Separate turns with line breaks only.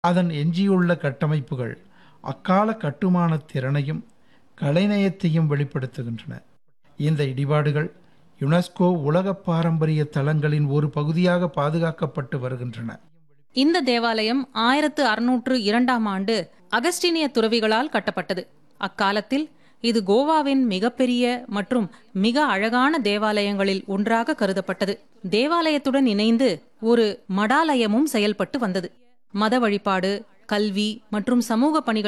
அதன் எஞ்சியுள்ள கட்டமைப்புகள் அக்கால கட்டுமான திறனையும் கலைநயத்தையும் வெளிப்படுத்துகின்றன இந்த இடிபாடுகள் யுனெஸ்கோ உலக பாரம்பரிய தலங்களின் ஒரு பகுதியாக பாதுகாக்கப்பட்டு வருகின்றன
இந்த தேவாலயம் ஆயிரத்து அறுநூற்று இரண்டாம் ஆண்டு அகஸ்டினிய துறவிகளால் கட்டப்பட்டது அக்காலத்தில் இது கோவாவின் மிகப்பெரிய மற்றும் மிக அழகான தேவாலயங்களில் ஒன்றாக கருதப்பட்டது தேவாலயத்துடன் இணைந்து ஒரு மடாலயமும் செயல்பட்டு வந்தது மத வழிபாடு கல்வி மற்றும் சமூக பணிகள்